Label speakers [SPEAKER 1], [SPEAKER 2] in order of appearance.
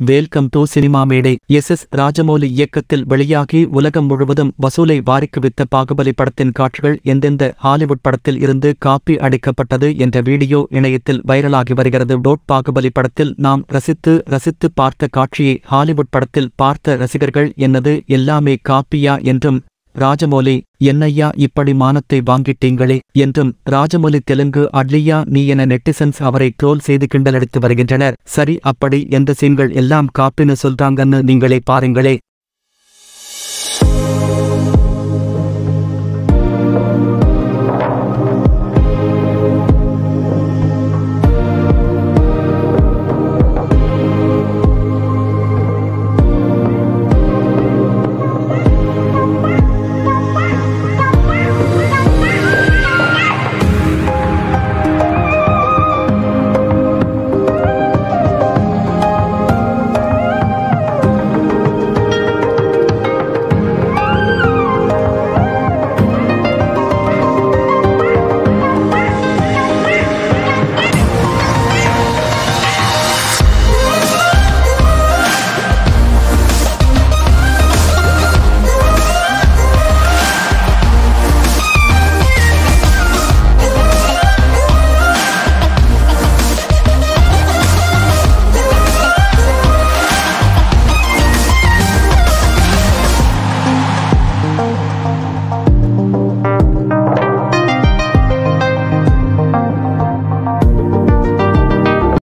[SPEAKER 1] welcome to cinema மேடை S S Rajamouli இயக்கத்தில் வெளியாகி உலகம் முழுவதும் வசூலை வாரிக்குவித்த பாகுபலி படத்தின் காட்சிகள் எந்தெந்த ஹாலிவுட் படத்தில் இருந்து காப்பி அடிக்கப்பட்டது என்ற வீடியோ இணையத்தில் வைரலாகி வருகிறது டோட் பாகுபலி படத்தில் நாம் ரசித்து ரசித்து பார்த்த காட்சியை ஹாலிவுட் படத்தில் பார்த்த ரசிகர்கள் என்னது எல்லாமே காப்பியா என்றும் ராஜமௌலி என்னையா இப்படி மானத்தை வாங்கிட்டீங்களே என்றும் ராஜமௌலி தெலுங்கு அட்லியா நீ என நெட்டிசன்ஸ் அவரை ட்ரோல் செய்து கிண்டலடித்து வருகின்றனர் சரி அப்படி எந்த சீன்கள் எல்லாம் காப்பின்னு சொல்றாங்கன்னு நீங்களே பாருங்களே